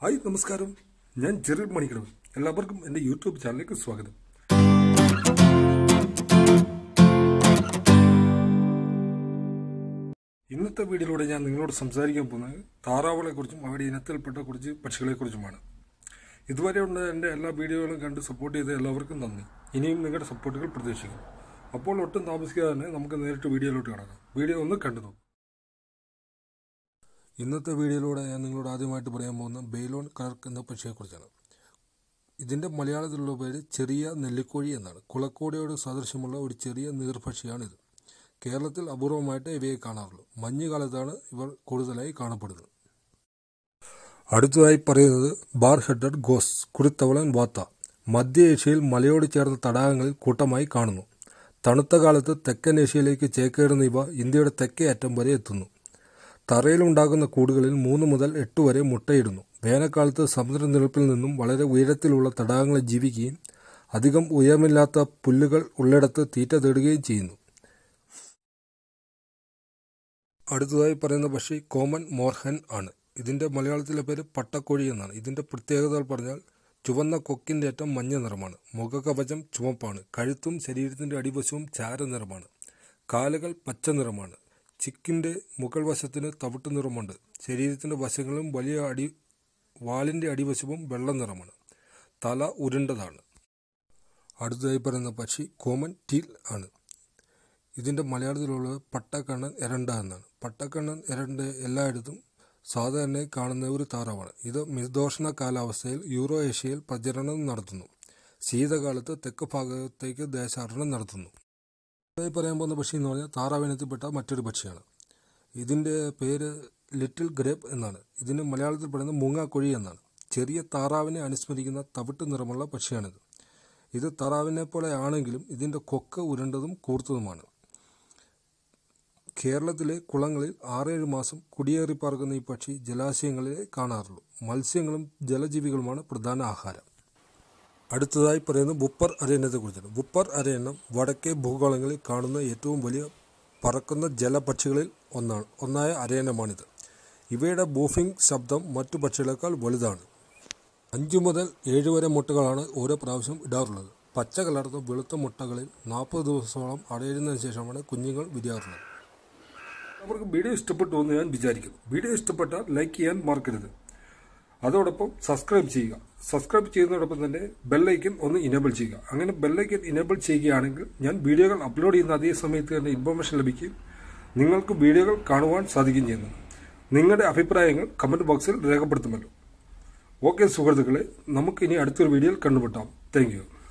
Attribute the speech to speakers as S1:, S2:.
S1: hi നമസ്കാരം ഞാൻ ജെറിൽ മണിക്കടവ് എല്ലാവർക്കും എൻ്റെ യൂട്യൂബ് ചാനലിലേക്ക് സ്വാഗതം ഇന്നത്തെ വീഡിയോയിലൂടെ ഞാൻ നിങ്ങളോട് സംസാരിക്കാൻ പോകുന്നത് താറാവുകളെക്കുറിച്ചും അവയുടെ ഇനത്തിൽപ്പെട്ട കുറച്ച് പക്ഷികളെക്കുറിച്ചുമാണ് ഇതുവരെ ഉള്ള എൻ്റെ എല്ലാ വീഡിയോകളും കണ്ട് സപ്പോർട്ട് ചെയ്ത എല്ലാവർക്കും നന്ദി ഇനിയും നിങ്ങളുടെ സപ്പോർട്ടുകൾ പ്രതീക്ഷിക്കുന്നു അപ്പോൾ ഒട്ടും താമസിക്കാതെ തന്നെ നമുക്ക് നേരിട്ട് വീഡിയോയിലോട്ട് കിടക്കാം വീഡിയോ ഒന്ന് കണ്ടു നോക്കാം ഇന്നത്തെ വീഡിയോയിലൂടെ ഞാൻ നിങ്ങളോട് ആദ്യമായിട്ട് പറയാൻ പോകുന്ന ബെയ്ലോൺ കർക്ക് എന്ന പക്ഷിയെക്കുറിച്ചാണ് ഇതിൻ്റെ മലയാളത്തിലുള്ള പേര് ചെറിയ നെല്ലിക്കോഴി എന്നാണ് കുളക്കോടിയോട് സദൃശ്യമുള്ള ഒരു ചെറിയ നീർപക്ഷിയാണിത് കേരളത്തിൽ അപൂർവമായിട്ട് ഇവയെ കാണാറുള്ളൂ മഞ്ഞുകാലത്താണ് ഇവർ കൂടുതലായി കാണപ്പെടുന്നത് അടുത്തതായി പറയുന്നത് ബാർ ഹെഡഡ് ഗോസ് കുരുത്തവളൻ വാത്ത മധ്യ ഏഷ്യയിൽ മലയോട് ചേർന്ന തടാകങ്ങളിൽ കൂട്ടമായി കാണുന്നു തണുത്ത കാലത്ത് തെക്കൻ ഏഷ്യയിലേക്ക് ചേക്കേറുന്ന ഇവ ഇന്ത്യയുടെ തെക്കേ അറ്റം വരെ എത്തുന്നു തറയിലുണ്ടാകുന്ന കൂടുകളിൽ മൂന്ന് മുതൽ എട്ട് വരെ മുട്ടയിടുന്നു വേനൽക്കാലത്ത് സമുദ്രനിരപ്പിൽ നിന്നും വളരെ ഉയരത്തിലുള്ള തടാകങ്ങളിൽ ജീവിക്കുകയും അധികം ഉയരമില്ലാത്ത പുല്ലുകൾ ഉള്ളിടത്ത് തീറ്റ തേടുകയും ചെയ്യുന്നു അടുത്തതായി പറയുന്ന പക്ഷി കോമൺ മോർഹൻ ആണ് ഇതിന്റെ മലയാളത്തിലെ പേര് പട്ടക്കോഴി എന്നാണ് ഇതിന്റെ പ്രത്യേകതകൾ പറഞ്ഞാൽ ചുവന്ന കൊക്കിന്റെ അറ്റം മഞ്ഞ നിറമാണ് മുഖകവചം ചുവപ്പാണ് കഴുത്തും ശരീരത്തിന്റെ അടിവശവും ചാര നിറമാണ് കാലുകൾ പച്ച നിറമാണ് ചിക്കിന്റെ മുകൾ വശത്തിന് തവിട്ട് നിറമുണ്ട് ശരീരത്തിന്റെ വശങ്ങളും വലിയ അടി വാലിന്റെ അടിവശവും വെള്ള നിറമാണ് തല ഉരുണ്ടതാണ് അടുത്തതായി പറയുന്ന പക്ഷി കോമൺ ടീൽ ആണ് ഇതിന്റെ മലയാളത്തിലുള്ളത് പട്ടക്കണ്ണൻ എരണ്ട എന്നാണ് പട്ടക്കണ്ണൻ എരണ്ട എല്ലായിടത്തും സാധാരണ കാണുന്ന ഒരു താറാവാണ് ഇത് മിതോഷ്ണ കാലാവസ്ഥയിൽ യൂറോ ഏഷ്യയിൽ പ്രചരണം നടത്തുന്നു ശീതകാലത്ത് തെക്ക് ഭാഗത്തേക്ക് ദേശാടനം നടത്തുന്നു അടുത്തതായി പറയാൻ പോകുന്ന പക്ഷി എന്ന് പറഞ്ഞാൽ താറാവിനത്തിൽപ്പെട്ട മറ്റൊരു പക്ഷിയാണ് ഇതിൻ്റെ പേര് ലിറ്റിൽ ഗ്രേപ്പ് എന്നാണ് ഇതിന് മലയാളത്തിൽ പറയുന്നത് മൂങ്ങാക്കൊഴി എന്നാണ് ചെറിയ താറാവിനെ അനുസ്മരിക്കുന്ന തവിട്ട് നിറമുള്ള പക്ഷിയാണിത് ഇത് താറാവിനെ പോലെ ആണെങ്കിലും ഇതിൻ്റെ കൊക്ക് ഉരുണ്ടതും കൂർത്തതുമാണ് കേരളത്തിലെ കുളങ്ങളിൽ ആറേഴ് മാസം കുടിയേറി പാർക്കുന്ന ഈ പക്ഷി ജലാശയങ്ങളിലെ കാണാറുള്ളൂ മത്സ്യങ്ങളും ജലജീവികളുമാണ് പ്രധാന ആഹാരം അടുത്തതായി പറയുന്നത് വുപ്പർ അരയന്നത്തെക്കുറിച്ചാണ് വുപ്പർ അരയന്നം വടക്കേ ഭൂഗോളങ്ങളിൽ കാണുന്ന ഏറ്റവും വലിയ പറക്കുന്ന ജലപക്ഷികളിൽ ഒന്നാണ് ഒന്നായ അരയന്നമാണിത് ഇവയുടെ ബൂഫിംഗ് ശബ്ദം മറ്റു പക്ഷികളെക്കാൾ വലുതാണ് അഞ്ചു മുതൽ ഏഴ് വരെ മുട്ടകളാണ് ഓരോ പ്രാവശ്യം ഇടാറുള്ളത് പച്ച കലർന്ന വെളുത്ത മുട്ടകളിൽ നാൽപ്പത് ദിവസത്തോളം അടയിരുന്നതിന് ശേഷമാണ് കുഞ്ഞുങ്ങൾ വിരിയാറുള്ളത് അവർക്ക് വീഡിയോ ഇഷ്ടപ്പെട്ടു എന്ന് ഞാൻ വിചാരിക്കുന്നു വീഡിയോ ഇഷ്ടപ്പെട്ടാൽ ലൈക്ക് ചെയ്യാൻ മറക്കരുത് അതോടൊപ്പം സബ്സ്ക്രൈബ് ചെയ്യുക സബ്സ്ക്രൈബ് ചെയ്യുന്നതോടൊപ്പം തന്നെ ബെല്ലൈക്കൻ ഒന്ന് ഇനേബിൾ ചെയ്യുക അങ്ങനെ ബെല്ലൈക്കൻ ഇനേബിൾ ചെയ്യുകയാണെങ്കിൽ ഞാൻ വീഡിയോകൾ അപ്ലോഡ് ചെയ്യുന്ന അതേ സമയത്ത് തന്നെ ഇൻഫർമേഷൻ ലഭിക്കും നിങ്ങൾക്ക് വീഡിയോകൾ കാണുവാൻ സാധിക്കുകയും ചെയ്യുന്നു നിങ്ങളുടെ അഭിപ്രായങ്ങൾ കമന്റ് ബോക്സിൽ രേഖപ്പെടുത്തുമല്ലോ ഓക്കെ സുഹൃത്തുക്കളെ നമുക്ക് ഇനി അടുത്തൊരു വീഡിയോയിൽ കണ്ടുമുട്ടാം താങ്ക്